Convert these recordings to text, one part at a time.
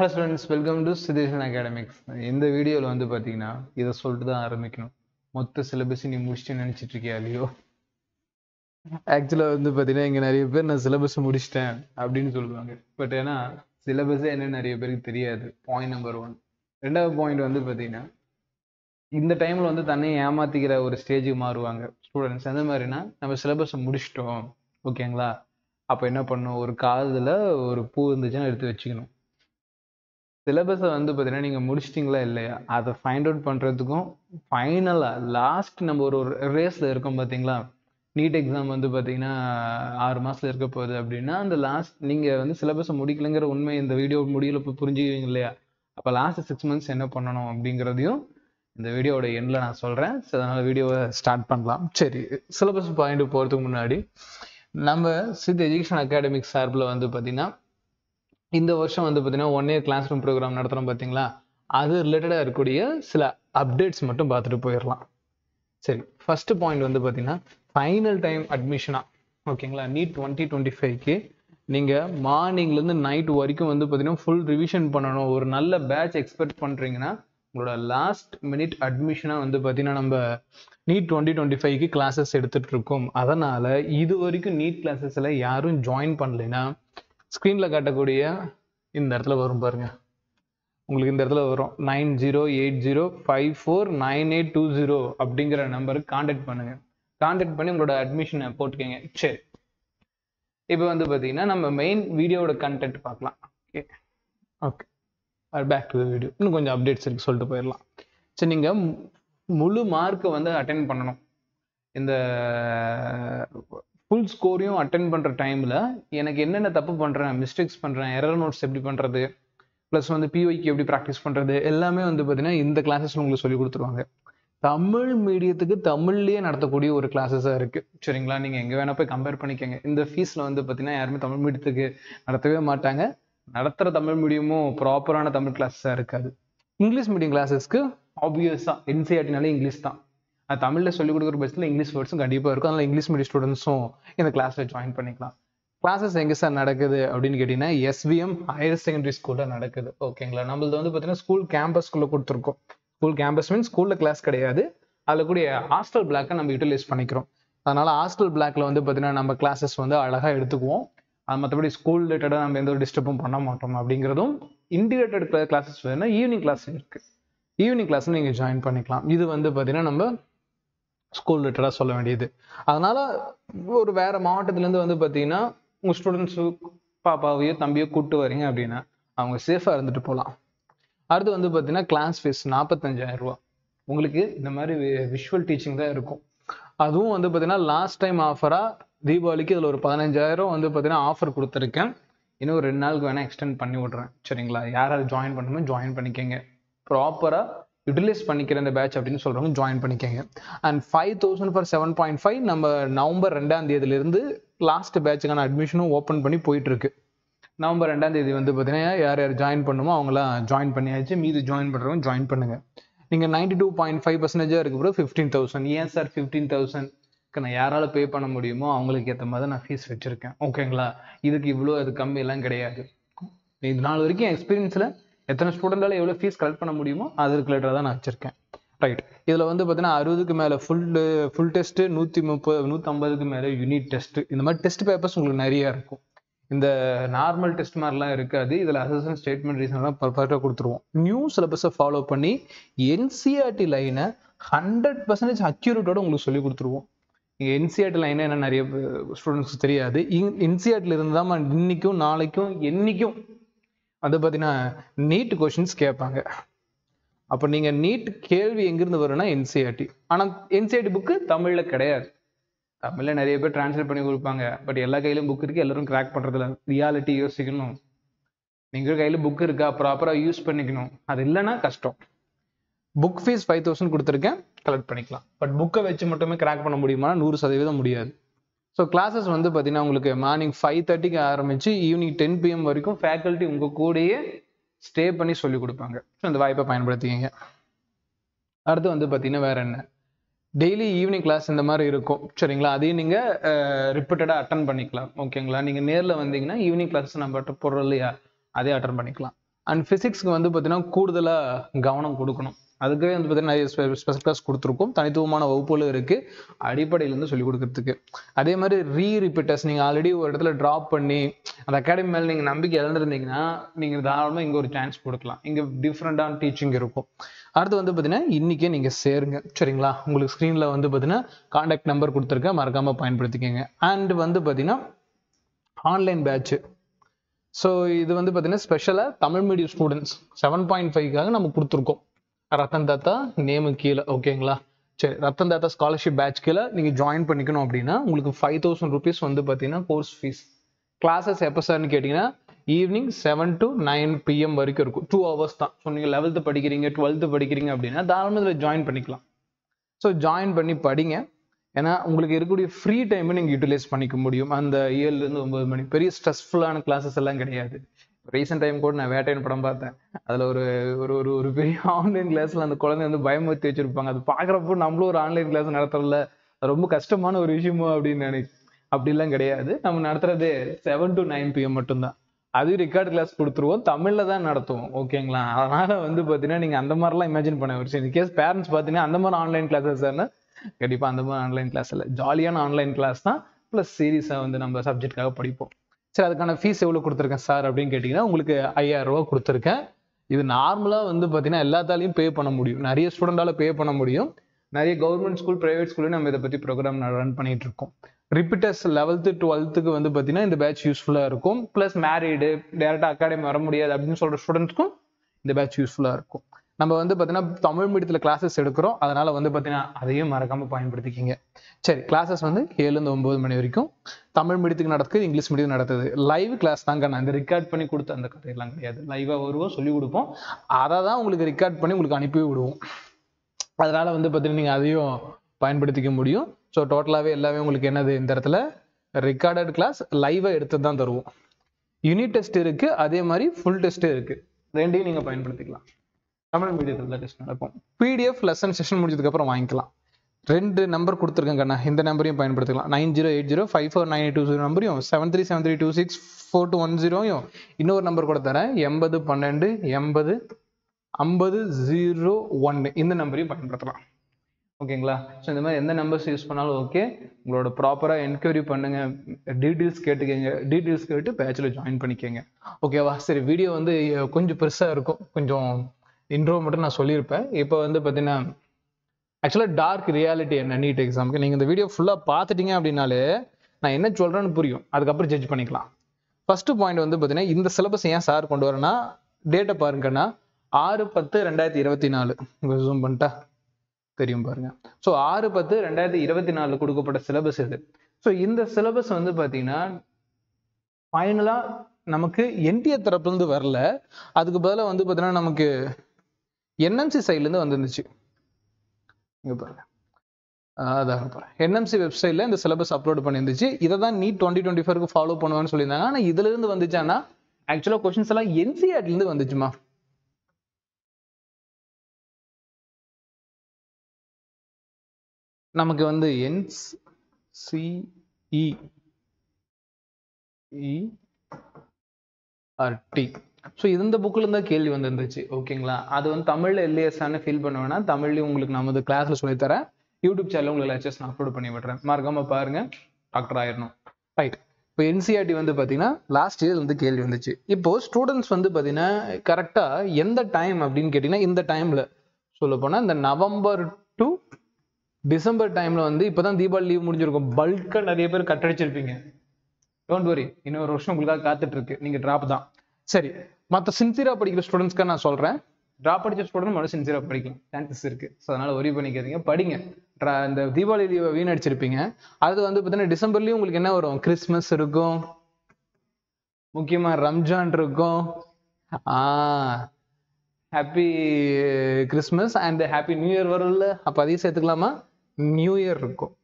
hello students welcome to citation academics இந்த வீடியோவில் வந்து பார்த்தீங்கன்னா இதை சொல்லிட்டு தான் ஆரம்பிக்கணும் மொத்த சிலபஸ் நீ முடிச்சுட்டு நினச்சிட்டு இருக்கியா இல்லையோ ஆக்சுவலாக வந்து பார்த்தீங்கன்னா இங்கே நிறைய பேர் நான் சிலபஸ் முடிச்சிட்டேன் அப்படின்னு சொல்லுவாங்க பட் ஏன்னா சிலபஸே என்ன நிறைய பேருக்கு தெரியாது பாயிண்ட் நம்பர் ஒன் ரெண்டாவது பாயிண்ட் வந்து பார்த்தீங்கன்னா இந்த டைமில் வந்து தன்னை ஏமாத்திக்கிற ஒரு ஸ்டேஜுக்கு மாறுவாங்க ஸ்டூடெண்ட்ஸ் எந்த மாதிரினா நம்ம சிலபஸை முடிச்சிட்டோம் ஓகேங்களா அப்போ என்ன பண்ணணும் ஒரு காதில் ஒரு பூ இருந்துச்சுன்னா எடுத்து வச்சுக்கணும் சிலபஸை வந்து பார்த்தீங்கன்னா நீங்கள் முடிச்சிட்டிங்களா இல்லையா அதை ஃபைண்ட் அவுட் பண்ணுறதுக்கும் ஃபைனலாக லாஸ்ட் நம்ம ஒரு ஒரு ரேஸில் இருக்கோம் பார்த்தீங்களா நீட் எக்ஸாம் வந்து பார்த்தீங்கன்னா ஆறு மாதத்தில் இருக்க போகுது அப்படின்னா அந்த லாஸ்ட் நீங்கள் வந்து சிலபஸை முடிக்கலைங்கிற உண்மை இந்த வீடியோ முடியல இப்போ புரிஞ்சுக்குவீங்க இல்லையா அப்போ லாஸ்ட் சிக்ஸ் மந்த்ஸ் என்ன பண்ணணும் அப்படிங்கிறதையும் இந்த வீடியோவோட எண்டில் நான் சொல்கிறேன் ஸோ அதனால் வீடியோவை ஸ்டார்ட் பண்ணலாம் சரி சிலபஸ் பாயிண்ட் போகிறதுக்கு முன்னாடி நம்ம சித் எஜுகேஷன் அகாடமிக் சார்பில் வந்து பார்த்தீங்கன்னா இந்த வருஷம் வந்து பார்த்தீங்கன்னா one year classroom program நடத்துகிறோம் பார்த்தீங்களா அது ரிலேட்டடாக இருக்கக்கூடிய சில அப்டேட்ஸ் மட்டும் பார்த்துட்டு போயிடலாம் சரி ஃபர்ஸ்ட் பாயிண்ட் வந்து பார்த்தீங்கன்னா ஃபைனல் டைம் அட்மிஷனாக ஓகேங்களா நீட் டுவெண்ட்டி டுவெண்ட்டி ஃபைவ்க்கு நீங்கள் மார்னிங்லேருந்து நைட் வரைக்கும் வந்து பார்த்தீங்கன்னா ஃபுல் ரிவிஷன் பண்ணணும் ஒரு நல்ல பேட்ச் எக்ஸ்பெக்ட் பண்ணுறீங்கன்னா உங்களோட லாஸ்ட் மினிட் அட்மிஷனாக வந்து பார்த்தீங்கன்னா நம்ம நீட் டுவெண்ட்டி டுவெண்ட்டி ஃபைவ்க்கு கிளாஸஸ் எடுத்துகிட்டு இருக்கோம் அதனால் இது வரைக்கும் நீட் கிளாஸஸில் யாரும் ஜாயின் பண்ணலைன்னா ஸ்க்ரீனில் காட்டக்கூடிய இந்த இடத்துல வரும் பாருங்க உங்களுக்கு இந்த இடத்துல வரும் nine zero eight zero five four nine eight two zero அப்படிங்கிற நம்பருக்கு காண்டாக்ட் பண்ணுங்க காண்டாக்ட் பண்ணி உங்களோட அட்மிஷனை போட்டுக்கோங்க சரி இப்போ வந்து பார்த்தீங்கன்னா நம்ம மெயின் வீடியோவோட கண்டென்ட் பார்க்கலாம் okay okay back to video இன்னும் கொஞ்சம் அப்டேட்ஸ் இருக்கு சொல்லிட்டு போயிடலாம் சரி நீங்கள் முழு மார்க்கை வந்து அட்டென்ட் பண்ணணும் இந்த ஃபுல் ஸ்கோரையும் அட்டன் பண்ணுற டைமில் எனக்கு என்னென்ன தப்பு பண்ணுறேன் மிஸ்டேக்ஸ் பண்ணுறேன் எரர் நோட்ஸ் எப்படி பண்ணுறது ப்ளஸ் வந்து பிஒய்க்கு எப்படி ப்ராக்டிஸ் பண்ணுறது எல்லாமே வந்து பார்த்தீங்கன்னா இந்த கிளாஸஸில் உங்களுக்கு சொல்லி கொடுத்துருவாங்க தமிழ் மீடியத்துக்கு தமிழ்லேயே நடத்தக்கூடிய ஒரு கிளாஸஸாக இருக்குது சரிங்களா நீங்கள் எங்கே வேணால் போய் கம்பேர் பண்ணிக்கோங்க இந்த ஃபீஸில் வந்து பார்த்தீங்கன்னா யாருமே தமிழ் மீடியத்துக்கு நடத்தவே மாட்டாங்க நடத்துகிற தமிழ் மீடியமும் ப்ராப்பரான தமிழ் கிளாஸஸாக இருக்காது இங்கிலீஷ் மீடியம் கிளாஸஸ்க்கு ஆப்வியஸாக என்சிஆர்டினாலே இங்கிலீஷ் தான் அது தமிழில் சொல்லிக் கொடுக்குற பட்சத்தில் இங்கிலீஷ் வேர்ட்ஸும் கண்டிப்பாக இருக்கும் அதனால் இங்கிலீஷ் மீடியம் ஸ்டூடெண்ட்ஸும் இந்த கிளாஸில் ஜாயின் பண்ணிக்கலாம் கிளாஸஸ் எங்கே சார் நடக்குது அப்படின்னு கேட்டிங்கன்னா எஸ்விஎம் ஹையர் செகண்டரி ஸ்கூலில் நடக்குது ஓகேங்களா நம்மளது வந்து பார்த்தீங்கன்னா ஸ்கூல் கேம்பஸ்குள்ளே கொடுத்துருக்கோம் ஸ்கூல் கேம்பஸ் மீன்ஸ் ஸ்கூலில் கிளாஸ் கிடையாது அதில் கூடிய ஹாஸ்டல் பிளாக்கை நம்ம யூட்டிலைஸ் பண்ணிக்கிறோம் அதனால் ஹாஸ்டல் பிளாக்ல வந்து பார்த்தீங்கன்னா நம்ம கிளாஸஸ் வந்து அழகாக எடுத்துக்குவோம் அது மற்றபடி ஸ்கூல் ரிலேட்டடாக நம்ம எந்த ஒரு டிஸ்டர்பும் பண்ண மாட்டோம் அப்படிங்கிறதும் இன்டிகிரேட்டட் கிளாஸஸ் வேணும்னா ஈவினிங் கிளாஸ் இருக்குது ஈவினிங் கிளாஸ் நீங்கள் ஜாயின் பண்ணிக்கலாம் இது வந்து பார்த்தீங்கன்னா நம்ம ஸ்கூல் ரிலேட்டடாக சொல்ல வேண்டியது அதனால் ஒரு வேறு மாவட்டத்துலேருந்து வந்து பார்த்தீங்கன்னா உங்கள் ஸ்டூடெண்ட்ஸு பாப்பாவையோ தம்பியோ கூப்பிட்டு வரீங்க அப்படின்னா அவங்க சேஃபாக இருந்துட்டு போகலாம் அடுத்து வந்து பார்த்தீங்கன்னா கிளாஸ் ஃபீஸ் நாற்பத்தஞ்சாயிரம் ரூபா உங்களுக்கு இந்த மாதிரி விஷுவல் டீச்சிங் தான் இருக்கும் அதுவும் வந்து பார்த்தீங்கன்னா லாஸ்ட் டைம் ஆஃபராக தீபாவளிக்கு இதில் ஒரு பதினஞ்சாயிரம் வந்து பார்த்தீங்கன்னா ஆஃபர் கொடுத்துருக்கேன் இன்னும் ஒரு ரெண்டு நாளுக்கு வேணால் எக்ஸ்டெண்ட் பண்ணி விட்றேன் சரிங்களா யார் யார் ஜாயின் பண்ணணுமோ ஜாயின் பண்ணிக்கங்க ப்ராப்பராக யூட்டிலைஸ் பண்ணிக்கிற இந்த பேட்ச் அப்படின்னு சொல்கிறவங்க ஜாயின் பண்ணிக்கங்க and five thousand for seven point five நம்ம நவம்பர் ரெண்டாம் தேதியிலேருந்து லாஸ்ட் பேட்சுக்கான அட்மிஷனும் ஓப்பன் பண்ணி போயிட்டுருக்கு நவம்பர் ரெண்டாம் தேதி வந்து பார்த்தீங்கன்னா யார் யார் ஜாயின் பண்ணுமோ அவங்களாம் ஜாயின் பண்ணியாச்சு மீது ஜாயின் பண்ணுறவங்க ஜாயின் பண்ணுங்கள் நீங்கள் நைன்டி டூ பாயிண்ட் ஃபைவ் பர்சன்டேஜாக இருக்க பிறகு ஃபிஃப்டீன் தௌசண்ட் ஏன் சார் ஃபிஃப்டீன் தௌசண்ட் நான் யாரால பே பண்ண முடியுமோ அவங்களுக்கு ஏற்ற மாதிரி நான் ஃபீஸ் வச்சுருக்கேன் ஓகேங்களா இதுக்கு இவ்வளோ அது கம்மி எல்லாம் கிடையாது இது நாள் வரைக்கும் எக்ஸ்பீரியன்ஸில் எத்தனை ஸ்டூடெண்டால எவ்வளோ ஃபீஸ் கலெக்ட் பண்ண முடியுமோ அது ரிலேட்டடாக தான் நான் வச்சுருக்கேன் ரைட் இதில் வந்து பார்த்தீங்கன்னா அறுபதுக்கு மேலே ஃபுல் ஃபுல் டெஸ்ட்டு நூற்றி முப்பது நூற்றம்பதுக்கு மேலே யூனிட் டெஸ்ட்டு இந்த மாதிரி டெஸ்ட் பேப்பர்ஸ் உங்களுக்கு நிறையா இருக்கும் இந்த நார்மல் டெஸ்ட் மாதிரிலாம் இருக்காது இதில் அசஸ்மெண்ட் ஸ்டேட்மெண்ட் ரீசன்லாம் பர்ஃபெக்டாக கொடுத்துருவோம் நியூ சிலபஸை ஃபாலோ பண்ணி என்சிஆர்டி லைனை ஹண்ட்ரட் பர்சன்டேஜ் அக்யூரேட்டோட உங்களுக்கு சொல்லி கொடுத்துருவோம் நீங்கள் என்சிஆர்டி லைனை என்ன நிறைய ஸ்டூடெண்ட்ஸ்க்கு தெரியாது என்சிஆர்டியில் இருந்து தான் இன்னைக்கும் நாளைக்கும் என்னைக்கும் வந்து பார்த்தீங்கன்னா நீட் கொஷின்ஸ் கேட்பாங்க அப்போ நீங்கள் நீட் கேள்வி எங்கேருந்து வரும்னா என்சிஆர்டி ஆனால் என்சிஆர்டி புக்கு தமிழில் கிடையாது தமிழில் நிறைய பேர் டிரான்ஸ்லேட் பண்ணி கொடுப்பாங்க பட் எல்லா கையிலும் புக் இருக்குது எல்லாரும் கிராக் பண்ணுறதில்ல ரியாலிட்டி யோசிக்கணும் நீங்கள் கையில் புக் இருக்கா ப்ராப்பராக யூஸ் பண்ணிக்கணும் அது இல்லைன்னா கஷ்டம் புக் ஃபீஸ் ஃபைவ் தௌசண்ட் கொடுத்துருக்கேன் கலெக்ட் பண்ணிக்கலாம் பட் புக்கை வச்சு மட்டுமே கிராக் பண்ண முடியுமா நூறு சதவீதம் முடியாது ஸோ கிளாஸஸ் வந்து பார்த்தீங்கன்னா உங்களுக்கு மார்னிங் ஃபைவ் தேர்ட்டிக்கு ஆரம்பித்து ஈவினிங் டென் பிஎம் வரைக்கும் ஃபேக்கல்ட்டி உங்கள் கூடயே ஸ்டே பண்ணி சொல்லி கொடுப்பாங்க ஸோ இந்த வாய்ப்பை பயன்படுத்திக்கிங்க அடுத்து வந்து பார்த்தீங்கன்னா வேற என்ன டெய்லி ஈவினிங் கிளாஸ் இந்த மாதிரி இருக்கும் சரிங்களா அதையும் நீங்கள் ரிப்பீட்டடாக அட்டன் பண்ணிக்கலாம் ஓகேங்களா நீங்கள் நேரில் வந்தீங்கன்னா ஈவினிங் கிளாஸ் நம்ம போடுறோம் இல்லையா அதே அட்டன் பண்ணிக்கலாம் அண்ட் ஃபிசிக்ஸ்க்கு வந்து பார்த்தீங்கன்னா கூடுதலாக கவனம் கொடுக்கணும் அதுக்கே வந்து பார்த்தீங்கன்னா நிறைய ஸ்பெஷல் கிளாஸ் கொடுத்துருக்கோம் தனித்துவமான வகுப்புகளும் இருக்குது அடிப்படையிலேருந்து சொல்லிக் கொடுக்கறதுக்கு அதே மாதிரி ரீ ரிப்பீட்டர்ஸ் நீங்கள் ஆல்ரெடி ஒரு இடத்துல ட்ராப் பண்ணி அந்த அகாடமி மேலே நீங்கள் நம்பிக்கை இழந்திருந்தீங்கன்னா நீங்கள் தாராளமாக இங்கே ஒரு சான்ஸ் கொடுக்கலாம் இங்கே டிஃப்ரெண்ட்டான டீச்சிங் இருக்கும் அடுத்து வந்து பார்த்தீங்கன்னா இன்றைக்கே நீங்கள் சேருங்க சரிங்களா உங்களுக்கு ஸ்க்ரீனில் வந்து பார்த்தீங்கன்னா காண்டாக்ட் நம்பர் கொடுத்துருக்கேன் மறக்காமல் பயன்படுத்திக்கங்க அண்ட் வந்து பார்த்தீங்கன்னா ஆன்லைன் பேட்ச்சு ஸோ இது வந்து பார்த்தீங்கன்னா ஸ்பெஷலாக Tamil medium students seven point ஃபைவ்க்காக நம்ம கொடுத்துருக்கோம் ரத்தன் தாத்தா நேமு கீழே ஓகேங்களா சரி ரத்தன் தாத்தா ஸ்காலர்ஷிப் பேட்ச் கீழே நீங்கள் ஜாயின் பண்ணிக்கணும் அப்படின்னா உங்களுக்கு ஃபைவ் தௌசண்ட் ருபீஸ் வந்து பார்த்தீங்கன்னா கோர்ஸ் ஃபீஸ் கிளாஸஸ் எப்போ சார்னு கேட்டிங்கன்னா evening seven to nine PM வரைக்கும் இருக்கும் டூ ஹவர்ஸ் தான் ஸோ நீங்கள் லெவல்த்து படிக்கிறீங்க டுவெல்த்து படிக்கிறீங்க அப்படின்னா தாராளமாக இதில் ஜாயின் பண்ணிக்கலாம் ஸோ ஜாயின் பண்ணி படிங்க ஏன்னா உங்களுக்கு இருக்கக்கூடிய ஃப்ரீ டைமை நீங்கள் யூட்டிலைஸ் பண்ணிக்க முடியும் அந்த ஏழுலேருந்து ஒன்பது மணி பெரிய ஸ்ட்ரெஸ்ஃபுல்லான கிளாஸஸ் எல்லாம் கிடையாது ரீசெண்ட் டைம் கூட நான் வேட்டையன் படம் பார்த்தேன் அதில் ஒரு ஒரு ஒரு ஒரு பெரிய ஆன்லைன் கிளாஸில் அந்த குழந்தை வந்து பயமுறுத்தி வச்சிருப்பாங்க அது பார்க்குறப்போ நம்மளும் ஒரு ஆன்லைன் கிளாஸ் நடத்துறதுல அது ரொம்ப கஷ்டமான ஒரு விஷயமோ அப்படின்னு நினைச்சு அப்படிலாம் கிடையாது நம்ம நடத்துறது செவன் டு நைன் பிஎம் மட்டும்தான் அது ரெக்கார்ட் கிளாஸ் கொடுத்துருவோம் தமிழில் தான் நடத்துவோம் ஓகேங்களா அதனால வந்து பார்த்தீங்கன்னா நீங்கள் அந்த மாதிரிலாம் இமேஜின் பண்ண ஒரு இன் கேஸ் பேரண்ட்ஸ் பார்த்தீங்கன்னா அந்த மாதிரி ஆன்லைன் கிளாஸஸ் கண்டிப்பாக அந்த மாதிரி ஆன்லைன் கிளாஸ் இல்லை ஜாலியான ஆன்லைன் கிளாஸ் தான் ப்ளஸ் சீரியஸாக வந்து நம்ம சப்ஜெக்ட்காக படிப்போம் சரி அதுக்கான ஃபீஸ் எவ்வளோ கொடுத்துருக்கேன் சார் அப்படின்னு கேட்டிங்கன்னா உங்களுக்கு ஐயாயிரம் ரூபா கொடுத்துருக்கேன் இது நார்மலாக வந்து பார்த்தீங்கன்னா எல்லாத்தாலையும் பே பண்ண முடியும் நிறைய ஸ்டூடெண்டால பே பண்ண முடியும் நிறைய கவர்மெண்ட் ஸ்கூல் ப்ரைவேட் ஸ்கூல்லையும் நம்ம இதை பற்றி ப்ரோக்ராம் ரன் பண்ணிட்டு இருக்கோம் ரிப்பீட்டர்ஸ் லெவல்த்து டுவெல்த்துக்கு வந்து பார்த்தீங்கன்னா இந்த பேட்ச் யூஸ்ஃபுல்லாக இருக்கும் ப்ளஸ் மேரீடு டேரெக்டாக அகாடமி வர முடியாது அப்படின்னு சொல்கிற ஸ்டூடெண்ட்ஸ்க்கும் இந்த பேட்ச் யூஸ்ஃபுல்லாக இருக்கும் நம்ம வந்து பார்த்தீங்கன்னா தமிழ் மீடியத்தில் கிளாஸஸ் எடுக்கிறோம் அதனால வந்து பார்த்தீங்கன்னா அதையும் மறக்காம பயன்படுத்திக்கிங்க சரி கிளாஸஸ் வந்து ஏழுலேருந்து ஒன்பது மணி வரைக்கும் தமிழ் மீடியத்துக்கு நடக்குது இங்கிலீஷ் மீடியம் நடக்குது லைவ் கிளாஸ் தாங்க நான் இந்த ரெக்கார்ட் பண்ணி கொடுத்த அந்த கதையெல்லாம் கிடையாது லைவாக வருவோம் சொல்லி கொடுப்போம் அதை தான் உங்களுக்கு ரெக்கார்ட் பண்ணி உங்களுக்கு அனுப்பி விடுவோம் அதனால வந்து பார்த்தீங்கன்னா நீங்கள் அதையும் பயன்படுத்திக்க முடியும் ஸோ டோட்டலாகவே எல்லாமே உங்களுக்கு என்னது இந்த இடத்துல ரெக்கார்டட் கிளாஸ் லைவாக எடுத்து தான் தருவோம் யூனிட் டெஸ்ட் இருக்கு அதே மாதிரி ஃபுல் டெஸ்ட் இருக்கு ரெண்டையும் நீங்கள் பயன்படுத்திக்கலாம் தமிழ் மீடியத்தில் டெஸ்ட் நடக்கும் பிடிஎஃப் லெசன் செஷன் முடிஞ்சதுக்கப்புறம் வாங்கிக்கலாம் ரெண்டு நம்பர் கொடுத்துருக்கேன் கண்ணா இந்த நம்பரையும் பயன்படுத்திக்கலாம் nine zero eight zero five four nine eight two zero நம்பரையும் seven three seven three two six four two one ஜீரோயும் இன்னொரு நம்பர் கூட தரேன் எண்பது பன்னெண்டு எண்பது ஐம்பது ஜீரோ ஒன்று இந்த நம்பரையும் பயன்படுத்தலாம் ஓகேங்களா ஸோ இந்த மாதிரி எந்த நம்பர்ஸ் யூஸ் பண்ணாலும் ஓகே உங்களோட ப்ராப்பராக என்கொயரி பண்ணுங்க டீட்டெயில்ஸ் கேட்டுக்கங்க டீட்டெயில்ஸ் கேட்டு பேட்சில் ஜாயின் பண்ணிக்கோங்க ஓகேவா சரி வீடியோ வந்து கொஞ்சம் பெருசாக இருக்கும் கொஞ்சம் இன்ட்ரோ மட்டும் நான் சொல்லியிருப்பேன் இப்போ வந்து பார்த்தீங்கன்னா ஆக்சுவலாக டார்க் ரியாலிட்டி என்ன நீட் எக்ஸாமுக்கு நீங்கள் இந்த வீடியோ ஃபுல்லாக பார்த்துட்டீங்க அப்படின்னாலே நான் என்ன சொல்கிறேன்னு புரியும் அதுக்கப்புறம் ஜட்ஜ் பண்ணிக்கலாம் ஃபர்ஸ்ட் பாயிண்ட் வந்து பார்த்தீங்கன்னா இந்த சிலபஸ் ஏன் சார் கொண்டு வரேன்னா டேட்டை பாருங்கன்னா ஆறு பத்து ரெண்டாயிரத்தி இருபத்தி நாலு ஜூம் பண்ணிட்டா தெரியும் பாருங்க ஸோ ஆறு பத்து ரெண்டாயிரத்தி இருபத்தி நாலில் கொடுக்கப்பட்ட சிலபஸ் இது ஸோ இந்த சிலபஸ் வந்து பார்த்தீங்கன்னா ஃபைனலாக நமக்கு என்டிஆர் தரப்புலேருந்து வரல அதுக்கு பதிலாக வந்து பார்த்தீங்கன்னா நமக்கு என்எம்சி சைட்லேருந்து வந்துருந்துச்சு இங்கே பாருங்க அதான் பாருங்க என்எம்சி வெப்சைட்ல இந்த சிலபஸ் அப்லோட் பண்ணியிருந்துச்சு இதை தான் நீட் டுவெண்ட்டி டுவெண்ட்டி ஃபோருக்கு ஃபாலோ பண்ணுவேன்னு சொல்லியிருந்தாங்க ஆனால் இதுல இருந்து வந்துச்சானா ஆக்சுவலாக கொஸ்டின்ஸ் எல்லாம் என்சிஆர்லேருந்து வந்துச்சுமா நமக்கு வந்து என்சிஇ ஆர்டி ஸோ இந்த புக்கில் இருந்தால் கேள்வி வந்துருந்துச்சு ஓகேங்களா அது வந்து தமிழில் எல்ஏஎஸ்ஆன்னு ஃபீல் பண்ண வேணா தமிழ்லையும் உங்களுக்கு நான் வந்து கிளாஸில் சொல்லித்தரேன் யூடியூப் சேனல் உங்களுக்கு லெக்சர்ஸ் நான் அப்லோட் பண்ணி விடுறேன் மறக்காம பாருங்க டாக்டர் ஆயிடணும் ரைட் இப்போ என்சிஆர்டி வந்து பார்த்தீங்கன்னா லாஸ்ட் இயர் வந்து கேள்வி வந்துச்சு இப்போ ஸ்டூடெண்ட்ஸ் வந்து பார்த்தீங்கன்னா கரெக்டாக எந்த டைம் அப்படின்னு கேட்டிங்கன்னா இந்த டைமில் சொல்ல போனால் இந்த நவம்பர் டு டிசம்பர் டைமில் வந்து இப்போ தான் தீபாவளி லீவ் முடிஞ்சிருக்கும் பல்காக நிறைய பேர் கட்டடிச்சிருப்பீங்க டோன்ட் வரி இன்னொரு வருஷம் உங்களுக்காக காத்துட்டு இருக்கு நீங்க டிராப் தான் சரி மற்ற சின்சியரா படிக்கிற ஸ்டூடெண்ட்ஸ்க்கு நான் சொல்றேன் டிராப் படிச்ச ஸ்டூடெண்ட் மட்டும் சின்சியரா படிக்கலாம் சான்சஸ் இருக்கு ஸோ அதனால ஒரி பண்ணிக்காதீங்க படிங்க Dra- இந்த தீபாவளி லீவை வீணடிச்சிருப்பீங்க அது வந்து பார்த்தீங்கன்னா டிசம்பர்லயும் உங்களுக்கு என்ன வரும் கிறிஸ்மஸ் இருக்கும் முக்கியமா ரம்ஜான் இருக்கும் ஆ happy Christmas and happy new year வரும்ல அப்போ அதையும் சேர்த்துக்கலாமா நியூ இயர் இருக்கும்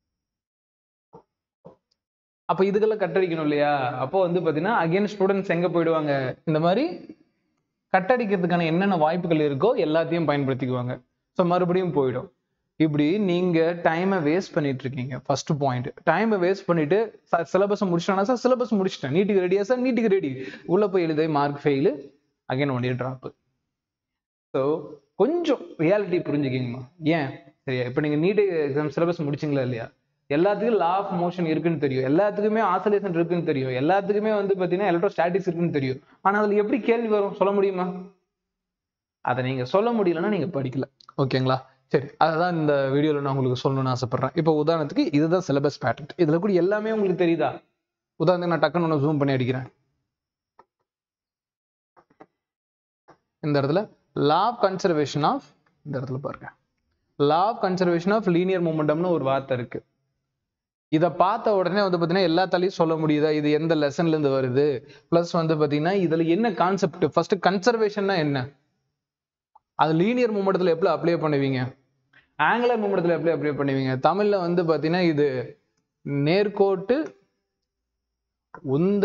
அப்ப இதுக்கெல்லாம் கட்டடிக்கணும் இல்லையா அப்போ வந்து பாத்தீங்கன்னா அகைன் ஸ்டூடெண்ட்ஸ் எங்க போயிடுவாங்க இந்த மாதிரி கட்டடிக்கிறதுக்கான என்னென்ன வாய்ப்புகள் இருக்கோ எல்லாத்தையும் பயன்படுத்திக்குவாங்க ஸோ மறுபடியும் போயிடும் இப்படி நீங்க டைமை வேஸ்ட் பண்ணிட்டு இருக்கீங்க ஃபர்ஸ்ட் பாயிண்ட் டைமை வேஸ்ட் பண்ணிட்டு சிலபஸ் முடிச்சிட்டா சார் சிலபஸ் முடிச்சிட்டேன் நீட்டுக்கு ரெடியா சார் நீட்டுக்கு ரெடி உள்ள போய் எழுத mark fail again one year drop so கொஞ்சம் ரியாலிட்டி புரிஞ்சுக்கிங்கம்மா ஏன் சரியா இப்போ நீங்கள் நீட் எக்ஸாம் சிலபஸ் முடிச்சிங்களா இல்லையா எல்லாத்துக்கும் லா ஆஃப் மோஷன் இருக்குன்னு தெரியும் எல்லாத்துக்குமே ஆசோலேஷன் இருக்குன்னு தெரியும் எல்லாத்துக்குமே வந்து பார்த்தீங்கன்னா எலக்ட்ரோஸ்டாட்டிக்ஸ் இருக்குன்னு தெரியும் ஆனால் அதில் எப்படி கேள்வி வரும் சொல்ல முடியுமா அதை நீங்கள் சொல்ல முடியலன்னா நீங்கள் படிக்கல ஓகேங்களா சரி அதுதான் இந்த வீடியோவில் நான் உங்களுக்கு சொல்லணும்னு ஆசைப்பட்றேன் இப்போ உதாரணத்துக்கு இதுதான் சிலபஸ் பேட்டர்ன் இதில் கூட எல்லாமே உங்களுக்கு தெரியுதா உதாரணத்துக்கு நான் டக்குன்னு ஒன்று ஜூம் பண்ணி அடிக்கிறேன் இந்த இடத்துல லா ஆஃப் கன்சர்வேஷன் ஆஃப் இந்த இடத்துல பாருங்க law of conservation of linear மூமெண்டம்னு ஒரு வார்த்தை இருக்கு இதை பார்த்த உடனே வந்து பார்த்தீங்கன்னா எல்லா தலையும் சொல்ல முடியுதா இது எந்த லெசன்ல இருந்து வருது ப்ளஸ் வந்து பார்த்தீங்கன்னா இதுல என்ன கான்செப்ட் ஃபர்ஸ்ட் கன்சர்வேஷன்னா என்ன அது லீனியர் மூமெண்டத்தில் எப்படி அப்ளை பண்ணுவீங்க ஆங்குலர் மூமெண்டத்தில் எப்படி அப்ளை பண்ணுவீங்க தமிழ்ல வந்து பார்த்தீங்கன்னா இது நேர்கோட்டு உந்த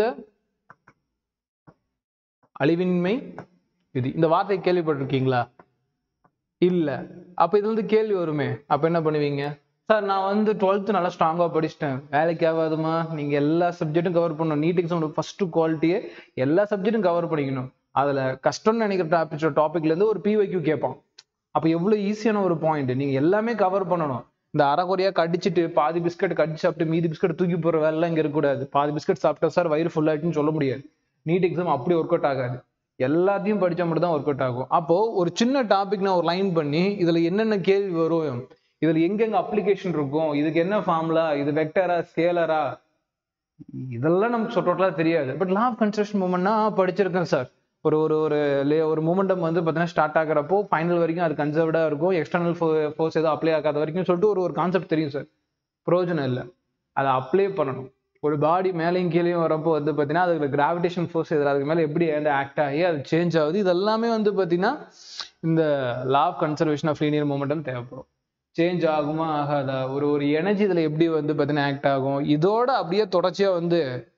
அழிவின்மை விதி இந்த வார்த்தை கேள்விப்பட்டிருக்கீங்களா இல்ல அப்ப இதுல இருந்து கேள்வி வருமே அப்ப என்ன பண்ணுவீங்க சார் நான் வந்து டுவெல்த் நல்லா ஸ்ட்ராங்கா படிச்சிட்டேன் வேலைக்கு ஆகாதுமா நீங்க எல்லா சப்ஜெக்டும் கவர் பண்ணணும் நீட் எக்ஸாம் ஃபர்ஸ்ட் குவாலிட்டியே எல்லா சப்ஜெக்டும் கவர் பண்ணிக்கணும் அதுல கஷ்டம்னு நினைக்கிற டாபிக் டாபிக்ல இருந்து ஒரு பிவைக்யூ கேட்பான் அப்ப எவ்வளவு ஈஸியான ஒரு பாயிண்ட் நீங்க எல்லாமே கவர் பண்ணணும் இந்த அரைக்குறையா கடிச்சிட்டு பாதி பிஸ்கட் கடிச்சு சாப்பிட்டு மீதி பிஸ்கட் தூக்கி போற வேலை இங்க இருக்கக்கூடாது பாதி பிஸ்கட் சாப்பிட்டா சார் வயிறு ஃபுல் ஆயிட்டுன்னு சொல்ல முடியாது நீட் எக்ஸாம் அப்படி ஒர்க் அவுட் ஆகாது எல்லாத்தையும் படிச்சா மட்டும் தான் ஒர்க் அவுட் ஆகும் அப்போ ஒரு சின்ன டாபிக் நான் ஒரு லைன் பண்ணி இதுல என்னென்ன கேள்வி வரும் இதுல எங்கெங்க அப்ளிகேஷன் இருக்கும் இதுக்கு என்ன ஃபார்முலா இது வெக்டரா ஸ்கேலரா இதெல்லாம் நமக்கு டோட்டலா தெரியாது பட் லா ஆஃப் கன்ஸ்ட்ரக்ஷன் மூமெண்ட்னா படிச்சிருக்கேன் சார் ஒரு ஒரு ஒரு லே- ஒரு மூமெண்டம் வந்து பார்த்தீங்கன்னா ஸ்டார்ட் ஆகுறப்போ ஃபைனல் வரைக்கும் அது கன்சர்வ்டா இருக்கும் எக்ஸ்டர்னல் ஃபோர்ஸ் எதுவும் அப்ளை ஆகாத வரைக்கும் சொல்லிட்டு ஒரு ஒரு கான்செப்ட் தெரியும் சார் பிரயோஜனம் இல்லை அதை அப்ளை பண்ணணும் ஒரு பாடி மேலேயும் கீழேயும் வரப்போ வந்து பார்த்தீங்கன்னா அதுக்கு கிராவிடேஷன் ஃபோர்ஸ் எதிராக அதுக்கு மேலே எப்படி வந்து ஆக்ட் ஆகி அது சேஞ்ச் ஆகுது இது எல்லாமே வந்து பார்த்தீங்கன்னா இந்த law of conservation of linear momentum தேவைப்படும் சேஞ்ச் ஆகுமா ஆகாதா ஒரு ஒரு எனர்ஜி இதில் எப்படி வந்து பார்த்தீங்கன்னா ஆக்ட் ஆகும் இதோட அப்படியே தொடர்ச்சியாக வந்து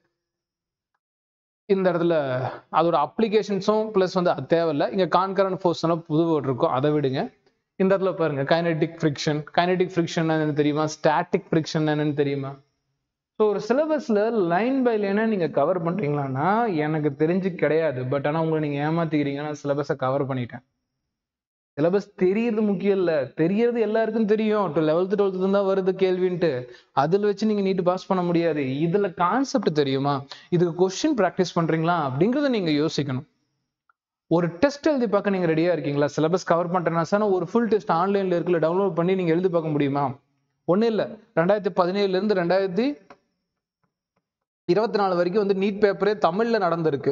இந்த இடத்துல அதோட அப்ளிகேஷன்ஸும் ப்ளஸ் வந்து அது தேவையில்ல இங்கே கான்கரண்ட் ஃபோர்ஸ் எல்லாம் புது வேர்ட் இருக்கும் அதை விடுங்க இந்த இடத்துல பாருங்க கைனடிக் ஃப்ரிக்ஷன் கைனடிக் ஃப்ரிக்ஷன் என்னன்னு தெரியுமா ஸ்டாட்டிக் ஃப்ரிக்ஷன் என்னன்னு தெரியுமா ஸோ ஒரு சிலபஸ்ல லைன் பை லைனா நீங்க கவர் பண்றீங்களான்னா எனக்கு தெரிஞ்சு கிடையாது பட் ஆனா உங்களை நீங்க ஏமாத்திக்கிறீங்க நான் சிலபஸை கவர் பண்ணிட்டேன் சிலபஸ் தெரியறது முக்கியம் இல்ல தெரியறது எல்லாருக்கும் தெரியும் டு லெவல்த்து டுவெல்த்து தான் வருது கேள்வின்ட்டு அதில் வச்சு நீங்க நீட்டு பாஸ் பண்ண முடியாது இதுல கான்செப்ட் தெரியுமா இதுக்கு கொஸ்டின் ப்ராக்டிஸ் பண்றீங்களா அப்படிங்கறத நீங்க யோசிக்கணும் ஒரு டெஸ்ட் எழுதி பார்க்க நீங்க ரெடியா இருக்கீங்களா சிலபஸ் கவர் பண்றேன்னா சார் ஒரு ஃபுல் டெஸ்ட் ஆன்லைன்ல இருக்குல்ல டவுன்லோட் பண்ணி நீங்க எழுதி பார்க்க முடியுமா ஒண்ணும் இல்ல ரெண்டாயிரத்தி பதினேழுல இருந்து ரெண்டாயிரத்தி இருபத்தி நாலு வரைக்கும் வந்து நீட் பேப்பரே தமிழ்ல நடந்திருக்கு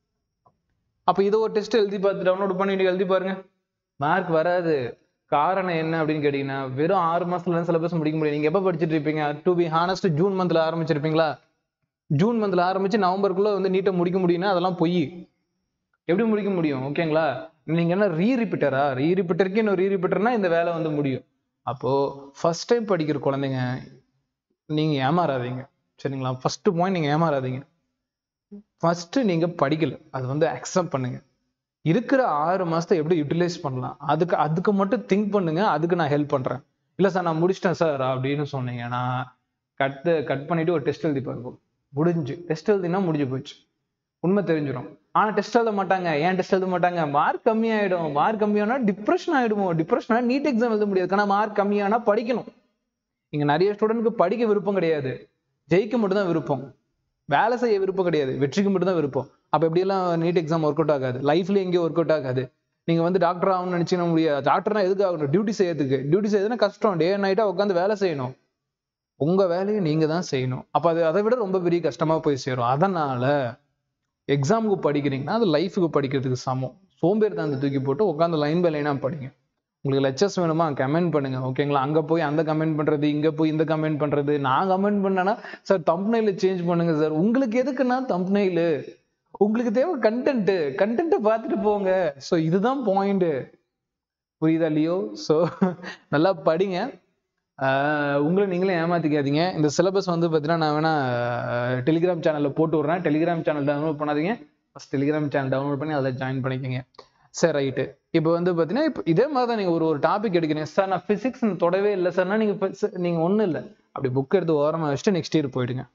அப்ப இதை ஒரு டெஸ்ட் எழுதி பார்த்து டவுன்லோட் பண்ணி நீங்க எழுதி பாருங்க மார்க் வராது காரணம் என்ன அப்படின்னு கேட்டீங்கன்னா வெறும் ஆறு மாசத்துல சிலபஸ் முடிக்க முடியும் நீங்க எப்ப படிச்சுட்டு இருப்பீங்க டு பி ஹானஸ்ட் ஜூன் மந்த்ல ஆரம்பிச்சிருப்பீங்களா ஜூன் மந்த்ல ஆரம்பிச்சு நவம்பருக்குள்ள வந்து நீட்டை முடிக்க முடியும்னா அதெல்லாம் பொய் எப்படி முடிக்க முடியும் ஓகேங்களா நீங்க என்ன ரீ ரிப்பீட்டரா ரீ ரிப்பீட்டருக்கு இன்னும் ரீ ரிப்பீட்டர்னா இந்த வேலை வந்து முடியும் அப்போ ஃபர்ஸ்ட் டைம் படிக்கிற குழந்தைங்க நீங்க ஏமாறாதீங்க சரிங்களா ஃபர்ஸ்ட் பாயிண்ட் நீங்க ஏமாறாதீங்க ஃபர்ஸ்ட் நீங்க படிக்கல அது வந்து அக்செப்ட் பண்ணுங்க இருக்கிற ஆறு மாசத்தை எப்படி யூட்டிலைஸ் பண்ணலாம் அதுக்கு அதுக்கு மட்டும் திங்க் பண்ணுங்க அதுக்கு நான் ஹெல்ப் பண்றேன் இல்ல சார் நான் முடிச்சிட்டேன் சார் அப்படின்னு சொன்னீங்கன்னா கட் கட் பண்ணிட்டு ஒரு டெஸ்ட் எழுதி பார்ப்போம் முடிஞ்சு டெஸ்ட் எழுதினா முடிஞ்சு போச்சு உண்மை தெரிஞ்சிடும் ஆனா டெஸ்ட் எழுத மாட்டாங்க ஏன் டெஸ்ட் எழுத மாட்டாங்க மார்க் கம்மியாயிடும் மார்க் கம்மியானா டிப்ரெஷன் ஆயிடுமோ டிப்ரெஷன் நீட் எக்ஸாம் எழுத முடியாது ஆனா மார்க் கம்மியானா படிக்கணும் இங்க நிறைய ஸ்டூடெண்ட்க்கு படிக்க விருப்பம் கிடையாது ஜெயிக்க மட்டும் தான் விருப்பம் வேலை செய்ய விருப்பம் கிடையாது வெற்றிக்கு மட்டும் தான் விருப்பம் அப்ப எப்படியெல்லாம் நீட் எக்ஸாம் ஒர்க் அவுட் ஆகாது லைஃப்ல எங்கேயும் ஒர்க் அவுட் ஆகாது நீங்க வந்து டாக்டர் ஆகணும்னு நினைச்சீங்கன்னா முடியாது டாக்டர்னா எதுக்கு ஆகணும் டியூட்டி செய்யறதுக்கு டியூட்டி செய்யறதுன்னா கஷ்டம் டே நைட்டா உட்காந்து வேலை செய்யணும் உங்க வேலையை நீங்க தான் செய்யணும் அப்ப அது அதை விட ரொம்ப பெரிய கஷ்டமா போய் சேரும் அதனால எக்ஸாமுக்கு படிக்கிறீங்கன்னா அது லைஃபுக்கு படிக்கிறதுக்கு சமம் சோம்பேறி தான் தூக்கி போட்டு உட்காந்து லைன் பை லைனா படிங்க உங்களுக்கு லெக்சர்ஸ் வேணுமா கமெண்ட் பண்ணுங்க ஓகேங்களா அங்க போய் அந்த கமெண்ட் பண்றது இங்க போய் இந்த கமெண்ட் பண்றது நான் கமெண்ட் பண்ணேன்னா சார் தம்ப்னைல சேஞ்ச் பண்ணுங்க சார் உங்களுக்கு எதுக்குன்னா தம்ப்னைல் உங்களுக்கு தேவை கண்டென்ட் கண்டென்ட்டை பார்த்துட்டு போங்க ஸோ இதுதான் பாயிண்ட் புரியுதா இல்லையோ ஸோ நல்லா படிங்க ஆஹ் உங்களை நீங்களே ஏமாத்திக்காதீங்க இந்த சிலபஸ் வந்து பார்த்தீங்கன்னா நான் வேணா டெலிகிராம் சேனலில் போட்டு விட்றேன் டெலிகிராம் சேனல் டவுன்லோட் பண்ணாதீங்க ஃபஸ்ட் டெலிகிராம் சேனல் டவுன்லோட் பண்ணி அதில் ஜாயின் பண்ணிக்கோங்க சரி ரைட்டு இப்போ வந்து பார்த்தீங்கன்னா இப்போ இதே மாதிரி தான் நீங்கள் ஒரு ஒரு டாபிக் எடுக்கிறீங்க சார் நான் ஃபிசிக்ஸ் தொடவே இல்லை சார்னா நீங்கள் நீங்கள் ஒன்றும் இல்லை அப்படி புக் எடுத்து ஓரமாக வச்சுட்டு நெக்ஸ்ட் இயர் போயிடுங்க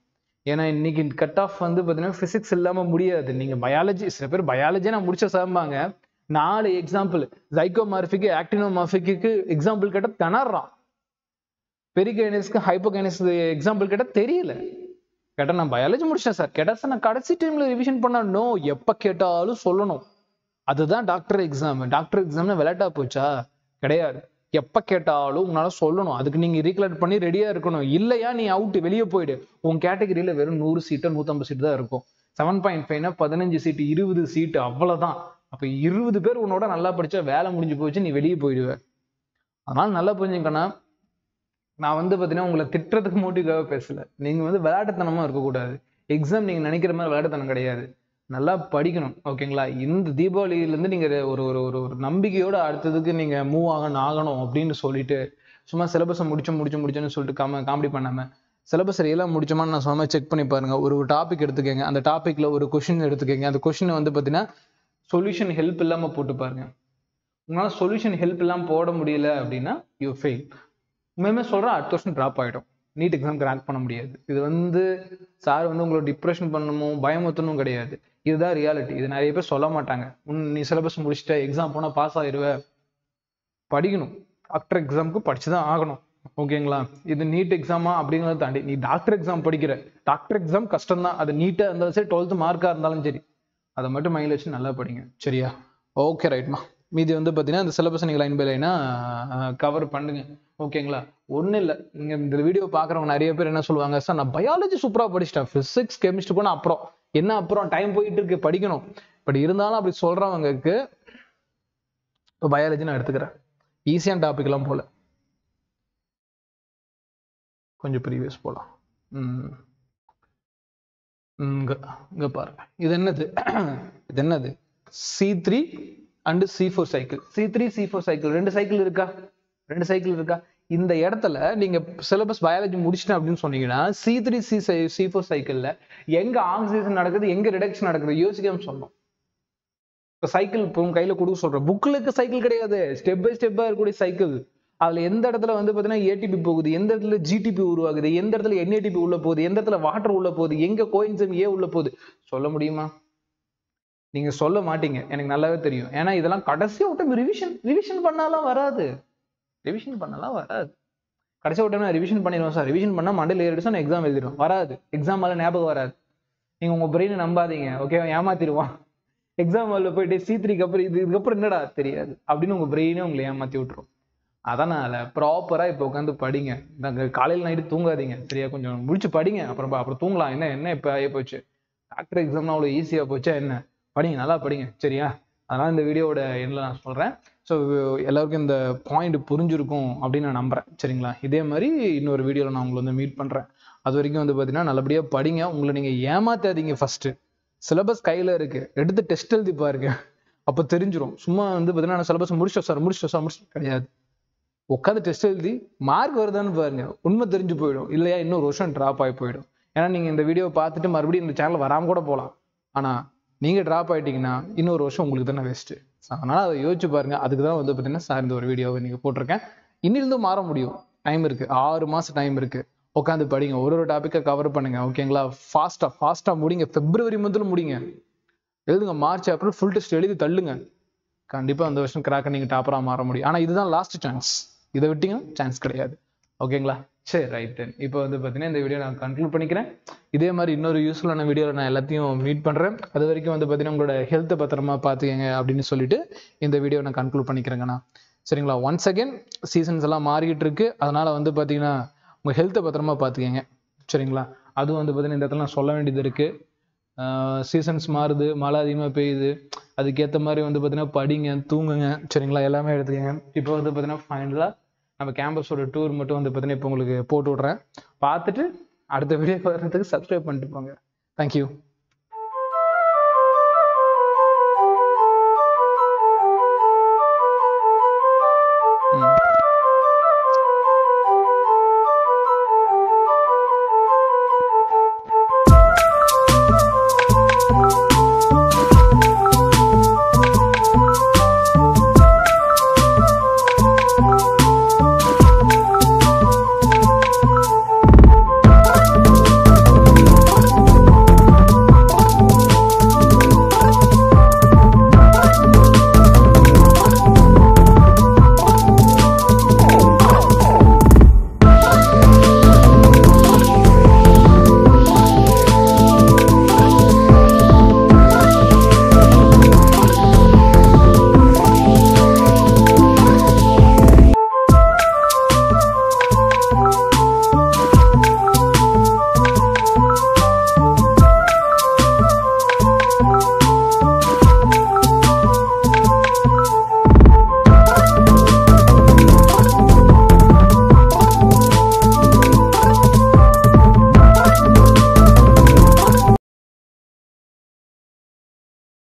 ஏன்னா இன்னைக்கு கட் ஆஃப் வந்து பார்த்தீங்கன்னா ஃபிசிக்ஸ் இல்லாமல் முடியாது நீங்கள் பயாலஜி சில பேர் பயாலஜியே நான் முடிச்ச சாம்பாங்க நாலு எக்ஸாம்பிள் ஜைக்கோமார்பிக்கு ஆக்டினோமார்பிக்கு எக்ஸாம்பிள் கேட்டால் திணறான் பெரிகைனஸ்க்கு ஹைப்போகைனஸ் எக்ஸாம்பிள் கேட்டால் தெரியல கேட்டால் நான் பயாலஜி முடிச்சேன் சார் கேட்டால் சார் நான் கடைசி டைம்ல ரிவிஷன் பண்ண நோ எப்போ கேட்டாலும் சொல்லணும் அதுதான் டாக்டர் எக்ஸாம் டாக்டர் எக்ஸாம்னு விளையாட்டா போச்சா கிடையாது எப்போ கேட்டாலும் உங்களால சொல்லணும் அதுக்கு நீங்க ரீகலெக்ட் பண்ணி ரெடியா இருக்கணும் இல்லையா நீ அவுட் வெளியே போயிடு உன் கேட்டகரியில வெறும் நூறு சீட்டு நூற்றம்பது சீட்டு தான் இருக்கும் செவன் பாயிண்ட் ஃபைவ்னா பதினஞ்சு சீட்டு இருபது சீட்டு அவ்வளவுதான் அப்ப இருபது பேர் உன்னோட நல்லா படிச்சா வேலை முடிஞ்சு போச்சு நீ வெளியே போயிடுவ அதனால நல்லா புரிஞ்சுக்கண்ணா நான் வந்து பார்த்தீங்கன்னா உங்களை திட்டுறதுக்கு மோட்டிவ்காக பேசல நீங்க வந்து விளையாட்டுத்தனமா இருக்கக்கூடாது எக்ஸாம் நீங்க நினைக்கிற மாதிரி விளையாட்டுத்தனம் கிடையாது நல்லா படிக்கணும் ஓகேங்களா இந்த தீபாவளியிலேருந்து நீங்க ஒரு ஒரு ஒரு ஒரு நம்பிக்கையோட அடுத்ததுக்கு நீங்க மூவ் ஆகணும் ஆகணும் அப்படின்னு சொல்லிட்டு சும்மா சிலபஸை முடிச்சு முடிச்சு முடிச்சுன்னு சொல்லிட்டு காம காமெடி பண்ணாம சிலபஸ் எல்லாம் முடிச்சோமான்னு நான் சொன்ன செக் பண்ணி பாருங்க ஒரு ஒரு டாபிக் எடுத்துக்கங்க அந்த டாபிக்ல ஒரு கொஷின் எடுத்துக்கங்க அந்த கொஷினை வந்து பார்த்தீங்கன்னா சொல்யூஷன் ஹெல்ப் இல்லாம போட்டு பாருங்க உங்களால சொல்யூஷன் ஹெல்ப் இல்லாம போட முடியல அப்படின்னா யூ ஃபெயில் உண்மையுமே சொல்றேன் அடுத்த வருஷம் ட்ராப் ஆகிடும் நீட் எக்ஸாம் கிராக் பண்ண முடியாது இது வந்து சார் வந்து உங்களை டிப்ரெஷன் பண்ணணுமோ பயமுத்தணும் கிடையாது இதுதான் ரியாலிட்டி இது நிறைய பேர் சொல்ல மாட்டாங்க உன் நீ சிலபஸ் முடிச்சுட்ட எக்ஸாம் போனால் பாஸ் ஆயிடுவ படிக்கணும் டாக்டர் எக்ஸாமுக்கு படிச்சு தான் ஆகணும் ஓகேங்களா இது நீட் எக்ஸாமா அப்படிங்கிறத தாண்டி நீ டாக்டர் எக்ஸாம் படிக்கிற டாக்டர் எக்ஸாம் கஷ்டம் தான் அது நீட்டாக இருந்தாலும் சரி டுவெல்த்து மார்க்காக இருந்தாலும் சரி அதை மட்டும் மைண்டில் வச்சு நல்லா படிங்க சரியா ஓகே ரைட்மா மீதி வந்து பார்த்தீங்கன்னா இந்த சிலபஸ் நீங்கள் லைன் பை லைனாக கவர் பண்ணுங்க ஓகேங்களா ஒன்றும் இல்லை நீங்கள் இந்த வீடியோ பார்க்குறவங்க நிறைய பேர் என்ன சொல்லுவாங்க சார் நான் பயாலஜி சூப்பராக படிச்சிட்டேன் ஃபிசிக்ஸ் கெமிஸ்ட்ரி கூட அப்புறம் என்ன அப்புறம் டைம் போயிட்டு இருக்கு படிக்கணும் பட் இருந்தாலும் அப்படி சொல்கிறவங்களுக்கு இப்போ பயாலஜி நான் எடுத்துக்கிறேன் ஈஸியான டாபிக்லாம் போல கொஞ்சம் ப்ரீவியஸ் போகலாம் ம் இங்க இங்க பாருங்க இது என்னது இது என்னது C three and C four cycle C three C four cycle ரெண்டு சைக்கிள் இருக்கா ரெண்டு சைக்கிள் இருக்கா இந்த இடத்துல நீங்க சிலபஸ் பயாலஜி முடிச்சிட்டேன் அப்படின்னு சொன்னீங்கன்னா C three C C four சைக்கிள்ல எங்க ஆக்சிஜன் நடக்குது எங்க ரிடக்ஷன் நடக்குது யோசிக்காம சொல்லணும் இப்போ சைக்கிள் இப்போ உங்க கையில கொடுக்க சொல்றேன் புக்ல இருக்க சைக்கிள் கிடையாது ஸ்டெப் பை ஸ்டெப்பா இருக்கக்கூடிய சைக்கிள் அதுல எந்த இடத்துல வந்து பாத்தீங்கன்னா ஏடிபி போகுது எந்த இடத்துல ஜிடிபி உருவாகுது எந்த இடத்துல என்ஏடிபி உள்ள போகுது எந்த இடத்துல வாட்டர் உள்ள போகுது எங்க கோயின்சம் ஏ உள்ள போகுது சொல்ல முடியுமா நீங்க சொல்ல மாட்டீங்க எனக்கு நல்லாவே தெரியும் ஏன்னா இதெல்லாம் கடைசி விட்டம் ரிவிஷன் ரிவிஷன் பண்ணாலாம் வராது ரிவிஷன் பண்ணலாம் வராது கடைசி விட்டம் நான் ரிவிஷன் பண்ணிடுவோம் சார் ரிவிஷன் பண்ணா மண்டல ஏறிடுச்சு நான் எக்ஸாம் எழுதிடுவோம் வராது எக்ஸாம் மேல ஞாபகம் வராது நீங்க உங்க பிரெயினை நம்பாதீங்க ஓகே ஏமாத்திடுவான் எக்ஸாம் ஹாலில் போயிட்டு சி த்ரீக்கு அப்புறம் இது இதுக்கப்புறம் என்னடா தெரியாது அப்படின்னு உங்க பிரெயினே உங்களை ஏமாத்தி விட்டுரும் அதனால ப்ராப்பரா இப்போ உட்காந்து படிங்க நாங்க காலையில் நைட்டு தூங்காதீங்க சரியா கொஞ்சம் முடிச்சு படிங்க அப்புறம் அப்புறம் தூங்கலாம் என்ன என்ன இப்போ ஆகி போச்சு டாக்டர் எக்ஸாம்னா அவ்வளோ ஈஸியாக போச்சா என்ன படிங்க நல்லா படிங்க சரியா அதனால இந்த வீடியோவோட எண்ணில் நான் சொல்றேன் ஸோ எல்லாருக்கும் இந்த பாயிண்ட் புரிஞ்சிருக்கும் அப்படின்னு நான் நம்புறேன் சரிங்களா இதே மாதிரி இன்னொரு வீடியோவில் நான் உங்களை வந்து மீட் பண்றேன் அது வரைக்கும் வந்து பார்த்தீங்கன்னா நல்லபடியாக படிங்க உங்களை நீங்கள் ஏமாத்தாதீங்க ஃபர்ஸ்ட் சிலபஸ் கையில் இருக்கு எடுத்து டெஸ்ட் எழுதி பாருங்க அப்போ தெரிஞ்சிரும் சும்மா வந்து பார்த்தீங்கன்னா நான் சிலபஸ் முடிச்சிட்டோம் சார் முடிச்சிட்டோம் சார் முடிச்சிட்டோம் கிடையாது உட்காந்து டெஸ்ட் எழுதி மார்க் வருதான்னு பாருங்க உண்மை தெரிஞ்சு போயிடும் இல்லையா இன்னொரு வருஷம் ட்ராப் ஆகி போயிடும் ஏன்னா நீங்க இந்த வீடியோவை பார்த்துட்டு மறுபடியும் இந்த சேனல் வராம கூட போகலாம் ஆனா நீங்க ட்ராப் ஆயிட்டீங்கன்னா இன்னொரு வருஷம் உங்களுக்கு தானே வேஸ்ட் அதனால அதை யோசிச்சு பாருங்க அதுக்கு தான் வந்து பார்த்தீங்கன்னா சார் இந்த ஒரு வீடியோவை நீங்க போட்டிருக்கேன் இன்னிலிருந்து மாற முடியும் டைம் இருக்கு ஆறு மாசம் டைம் இருக்கு உட்காந்து படிங்க ஒரு ஒரு டாப்பிக்கை கவர் பண்ணுங்க ஓகேங்களா ஃபாஸ்டா ஃபாஸ்டா முடிங்க பிப்ரவரி மந்த்ல முடிங்க எழுதுங்க மார்ச் ஏப்ரல் ஃபுல் டெஸ்ட் எழுதி தள்ளுங்க கண்டிப்பா அந்த வருஷம் கிராக்க நீங்க டாப்பரா மாற முடியும் ஆனா இதுதான் லாஸ்ட் சான்ஸ் இதை விட்டீங்கன்னா சான்ஸ் கிடையாது ஓகேங்களா சரி ரைட் இப்போ வந்து பார்த்தீங்கன்னா இந்த வீடியோ நான் கன்க்ளூட் பண்ணிக்கிறேன் இதே மாதிரி இன்னொரு யூஸ்ஃபுல்லான வீடியோவில் நான் எல்லாத்தையும் மீட் பண்ணுறேன் அது வரைக்கும் வந்து பார்த்தீங்கன்னா உங்களோட ஹெல்த்தை பத்திரமா பார்த்துக்கங்க அப்படின்னு சொல்லிட்டு இந்த வீடியோ நான் கன்க்ளூட் பண்ணிக்கிறேங்கண்ணா சரிங்களா ஒன்ஸ் அகேன் சீசன்ஸ் எல்லாம் மாறிக்கிட்டு இருக்கு அதனால வந்து பார்த்தீங்கன்னா உங்கள் ஹெல்த்தை பத்திரமா பார்த்துக்கங்க சரிங்களா அதுவும் வந்து பார்த்தீங்கன்னா இந்த இடத்துல நான் சொல்ல வேண்டியது இருக்கு சீசன்ஸ் மாறுது மழை அதிகமாக பெய்யுது அதுக்கேற்ற மாதிரி வந்து பார்த்தீங்கன்னா படிங்க தூங்குங்க சரிங்களா எல்லாமே எடுத்துக்கங்க இப்போ வந்து பார்த்தீங்கன்னா ஃபைனலாக நம்ம கேம்பஸோட டூர் மட்டும் வந்து பார்த்தீங்கன்னா இப்போ உங்களுக்கு போட்டு விட்றேன் பார்த்துட்டு அடுத்த வீடியோ வர்றதுக்கு சப்ஸ்கிரைப் பண்ணிட்டு போங்க தேங்க்யூ ம்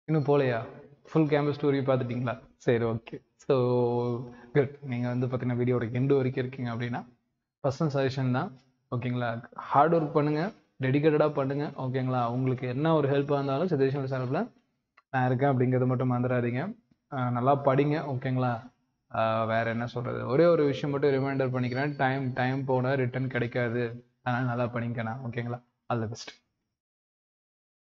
இன்னும் போகலையா ஃபுல் கேம்பஸ் ஸ்டோரி பார்த்துட்டிங்களா சரி ஓகே ஸோ குட் நீங்கள் வந்து பார்த்தீங்கன்னா வீடியோட எண்டு வரைக்கும் இருக்கீங்க அப்படின்னா பர்சனல் சஜஷன் தான் ஓகேங்களா ஹார்ட் ஒர்க் பண்ணுங்கள் டெடிக்கேட்டடாக பண்ணுங்கள் ஓகேங்களா உங்களுக்கு என்ன ஒரு ஹெல்ப்பாக இருந்தாலும் சிதேஷன் சார்பில் நான் இருக்கேன் அப்படிங்கிறத மட்டும் மறந்துடாதீங்க ஆஹ் நல்லா படிங்க ஓகேங்களா ஆஹ் வேற என்ன சொல்கிறது ஒரே ஒரு விஷயம் மட்டும் ரிமைண்டர் பண்ணிக்கிறேன் டைம் டைம் போனால் ரிட்டர்ன் கிடைக்காது அதனால் நல்லா படிங்க நான் ஓகேங்களா ஆல் தி பெஸ்ட்